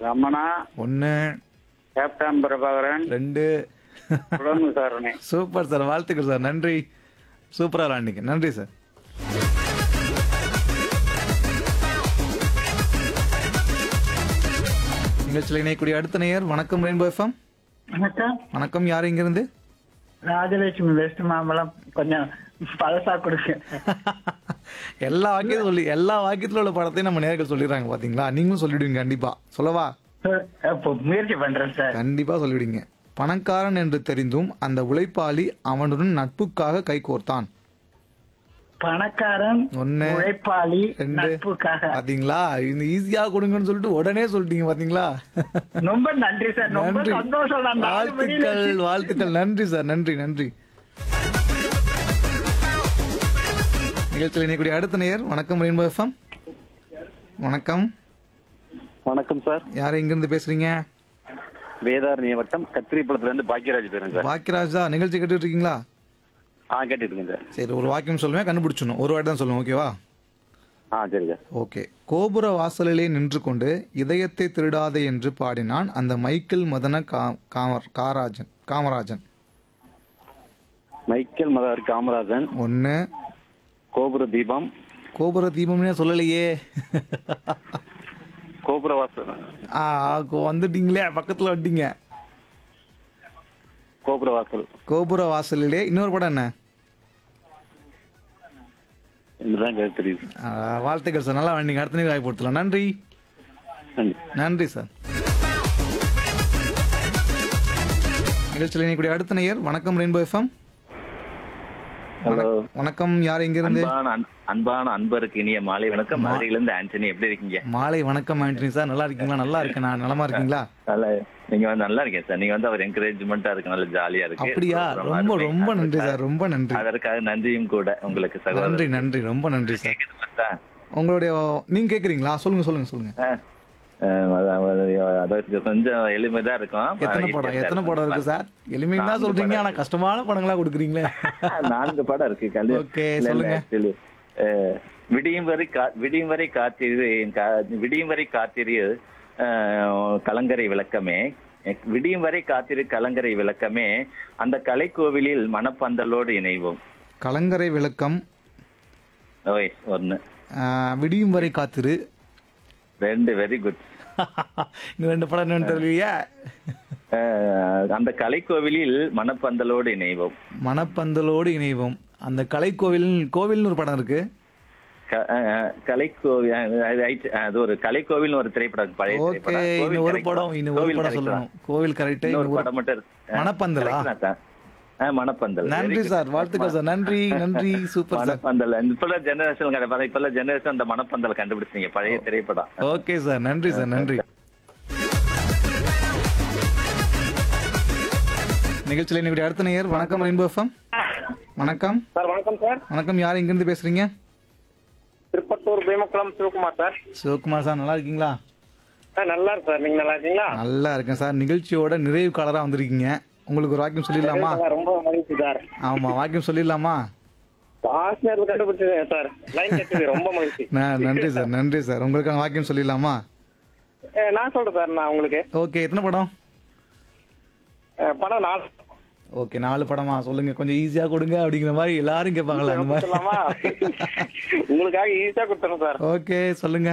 ரமணா ஒன்று கேப்டன் பிரபாகரன் ரெண்டு குழம்பு சாரணி சூப்பர் சார் வாழ்த்துக்கள் சார் நன்றி சூப்பராக விளாண்டிங்க நன்றி சார் நிகழ்ச்சியில் இணையக்கூடிய அடுத்த நேயர் வணக்கம் ரெயின்போ எஃப்எம் வணக்கம் வணக்கம் யார் இங்கிருந்து ராஜலட்சுமி வெஸ்ட் மாம்பழம் கொஞ்சம் பழசா கொடுங்க எல்லா வாக்கியத்தையும் சொல்லி எல்லா வாக்கியத்தில் உள்ள படத்தையும் நம்ம நேர்கள் சொல்லிடுறாங்க பாத்தீங்களா நீங்களும் சொல்லிடுவீங்க கண்டிப்பா சொல்லவா அப்போ முயற்சி பண்றேன் சார் கண்டிப்பா சொல்லிடுவீங்க பணக்காரன் என்று தெரிந்தும் அந்த உழைப்பாளி அவனுடன் நட்புக்காக கைகோர்த்தான் பணக்காரன் ஒண்ணு, உழைப்பாளி ரெண்டு நட்புக்காக பாத்தீங்களா இந்த ஈஸியா கொடுங்கன்னு சொல்லிட்டு உடனே சொல்லிட்டீங்க பாத்தீங்களா ரொம்ப நன்றி சார் ரொம்ப நன்றி சந்தோஷம் நான் நாலு மணியில வாழ்த்துக்கள் வாழ்த்துக்கள் நன்றி சார் நன்றி நன்றி நிகழ்ச்சியில் இணையக்கூடிய அடுத்த நேயர் வணக்கம் ரெயின்போ எஃப்எம் வணக்கம் வணக்கம் சார் யார் இங்கிருந்து பேசுறீங்க வேதாரண்ய வட்டம் கத்திரிப்பழத்துல இருந்து பாக்கியராஜ் பேருங்க சார் பாக்கியராஜா நிகழ்ச்சி கேட்டுட்டு இருக்கீங்களா ஆ கேட்டுட்டு இருக்கேன் சார் சரி ஒரு வாக்கியம் சொல்லுவேன் கண்டுபிடிச்சணும் ஒரு வாட்டி தான் சொல்லுவேன் ஓகேவா ஆ சரி சார் ஓகே கோபுர வாசலிலே நின்று கொண்டு இதயத்தை திருடாதே என்று பாடினான் அந்த மைக்கேல் மதன கா- காமர் காராஜன் காமராஜன் மைக்கேல் மதார் காமராஜன் ஒன்று கோபுர தீபம் கோபுர தீபம்னே சொல்லலையே கோபுர வாசல் ஆ கோ- வந்துட்டீங்களே பக்கத்தில் வந்துட்டீங்க கோபுர வாசல் கோபுர வாசலிலே இன்னொரு படம் என்ன இதுதான் கேட்க தெரியுது ஆ, வாழ்த்துக்கள் சார் நல்லா வந்தீங்க அடுத்த நேரம் வாய்ப்பு நன்றி நன்றி நன்றி சார் நிகழ்ச்சியில் இணையக்கூடிய அடுத்த நேயர் வணக்கம் ரெயின்போ எஃப்எம் ஹலோ வணக்கம் யார் எங்கிருந்து அன்பான அன்- அன்பான அன்பருக்கு இனிய மாலை வணக்கம் மதுரையிலிருந்து ஆண்டனி எப்படி இருக்கீங்க மாலை வணக்கம் ஆண்டனி சார் நல்லா இருக்கீங்களா நல்லா இருக்கேன் நான் நலமா இருக்கீங்களா நல்ல நீங்க வந்து நல்லா இருக்கீங்க சார் நீங்க வந்து அவர் என்கரேஜ்மெண்டா இருக்கு நல்ல ஜாலியா இருக்கு அப்படியா ரொம்ப ரொம்ப அருமை. ரொம்ப நன்றி சார் ரொம்ப நன்றி அதற்காக நன்றியும் கூட உங்களுக்கு நன்றி சகோதரர் நன்றி ரொம்ப நன்றி சார் கேக்குதுங்களா? உங்களுடைய நீங்க கேக்குறீங்களா சொல்லுங்க சொல்லுங்க சொல்லுங்க ஆ, ஆ, அதாவது அதாவது கொஞ்சம் எளிமைதான் இருக்கும் எத்தனை படம் எத்தனை படம் இருக்கு சார் எளிமையா தான் சொல்றீங்க ஆனா கஷ்டமான படங்களா கொடுக்குறீங்களே நான்கு படம் இருக்கு கல்வி Okay, இல்ல, இல்ல, சொல்லுங்க. actually, அஹ், விடியும் வரை கா- விடியும் வரை காத்திரு கா- விடியும் வரை காத்திரு அஹ், கலங்கரை விளக்கமே விடியும் வரை காத்திரு கலங்கரை விளக்கமே அந்த கலைக்கோவிலில் மணப்பந்தலோடு இணைவோம் கலங்கரை விளக்கம் ஓய் ஒன்னு ஆஹ், விடியும் வரை காத்திரு ரெண்டு வெரி குட் இன்னும் ரெண்டு படம் என்னன்னு தெரியலையே அந்த கலைக்கோவிலில் மணப்பந்தலோடு இணைவோம் மணப்பந்தலோடு இணைவோம் அந்த கலைக்கோவில் கோவில்னு ஒரு படம் இருக்கு க- அஹ், கலைக்கோவில் அஹ், அது right. அது ஒரு கலைக்கோவில்னு ஒரு திரைப்படம் பழைய ஓகே திரைப்படம். கோவில் இன்னும் ஒரு correct படம் தான். இன்னும் ஒரு கோவில் படம் correct சொல்லணும் தான். கோவில் கரெக்டா இன்னொரு படம் மட்டும் இருக்கு. ஆ, மணப்பந்தலா? correct தான் சார். ஆ, மணப்பந்தல் நன்றி Very good. சார் வாழ்த்துக்கள் சார் நன்றி நன்றி சூப்பர் சார் மணப்பந்தல் இப்ப ஜெனரேஷன் கிடையாது இப்ப ஜெனரேஷன் அந்த மணப்பந்தல் கண்டுபிடிச்சீங்க பழைய திரைப்படம் ஓகே சார் நன்றி சார் நன்றி நிகழ்ச்சியில் இன்னைக்கு அடுத்த நேயர் வணக்கம் ரெயின்போ எஃப்எம் வணக்கம் சார் வணக்கம் சார் வணக்கம் யார் இங்கிருந்து பேசுறீங்க திருப்பத்தூர் பீமக்குளம் சிவகுமார் சார் சிவகுமார் சார் நல்லா இருக்கீங்களா சார் நல்லா இருக்கு சார் நீங்க நல்லா இருக்கீங்களா நல்லா இருக்கேன் சார் நிகழ்ச்சியோட நிறைவு காலரா வந்திருக்கீங்க உங்களுக்கு ஒரு வாக்கியம் சொல்லிடலாமா சார், ரொம்ப மகிழ்ச்சி சார் ஆமா வாக்கியம் சொல்லிடலாமா ஆசிரியர் கண்டுபிடிச்சது சார் லைன் கட்டுது ரொம்ப மகிழ்ச்சி ந- நன்றி சார் நன்றி சார் உங்களுக்கான வாக்கியம் சொல்லிடலாமா ஏ, நான் சொல்றேன் சார் நான் உங்களுக்கு ஓகே எத்தனை படம் ஏ, படம் நாலு ஓகே நாலு படமா சொல்லுங்க கொஞ்சம் ஈஸியா கொடுங்க அப்படிங்கிற மாதிரி எல்லாரும் கேட்பாங்களா அந்த மாதிரி சொல்லலாமா உங்களுக்காக ஈஸியா கொடுத்துறேன் சார் ஓகே சொல்லுங்க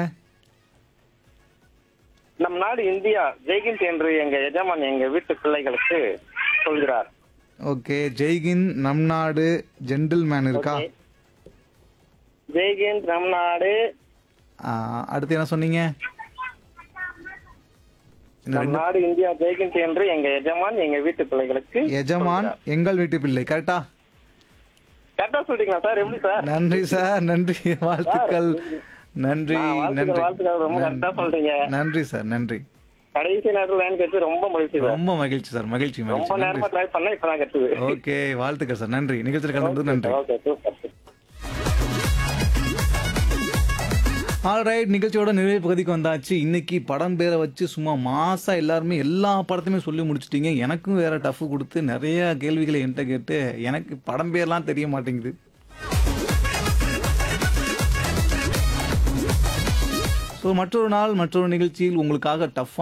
நம் நாடு இந்தியா ஜெய்கிந்த் என்று எங்க எஜமான் எங்க வீட்டு பிள்ளைகளுக்கு சொல்கிறார் ஓகே ஜெய்கின் நம் நாடு ஜென்டில்மேன் இருக்கா Okay. ஜெய்கிந்த் நம் நாடு ஆ, அடுத்து என்ன சொன்னீங்க இந்த நம் ரெண்டு நாடு இந்தியா ஜெய்கிந்த் என்று எங்க எஜமான் எங்க வீட்டு பிள்ளைகளுக்கு எஜமான் எங்கள் வீட்டு பிள்ளை கரெக்டா கரெக்டா சொல்றீங்களா சார் எப்படி சார் நன்றி சார் நன்றி வாழ்த்துக்கள் நன்றி ஆ, வாழ்த்துக்கள், நன்றி வாழ்த்துக்கள். ரொம்ப correct ஆ சொல்றீங்க. நன்றி சார் நன்றி கடைசி நேரத்துல லைன் கட்டு ரொம்ப மகிழ்ச்சி சார் ரொம்ப மகிழ்ச்சி சார் மகிழ்ச்சி ரொம்ப மகிழ்ச்சி நன்றி நேரமா ட்ரை பண்ண இப்பதான் கட்டுது ஓகே வாழ்த்துக்கள் சார் நன்றி நிகழ்ச்சியில் கலந்து நன்றி ஓகே சூப்பர் ஆல்ரைட் நிகழ்ச்சியோட நிறைவு பகுதிக்கு வந்தாச்சு இன்னைக்கு படம் பேரை வச்சு சும்மா மாசா எல்லாருமே எல்லா படத்தையுமே சொல்லி முடிச்சிட்டீங்க எனக்கும் வேற டஃப் கொடுத்து நிறைய கேள்விகளை என்கிட்ட கேட்டு எனக்கு படம் பேர்லாம் தெரிய மாட்டேங்குது ஸோ மற்றொரு நாள் மற்றொரு நிகழ்ச்சியில் உங்களுக்காக டஃப்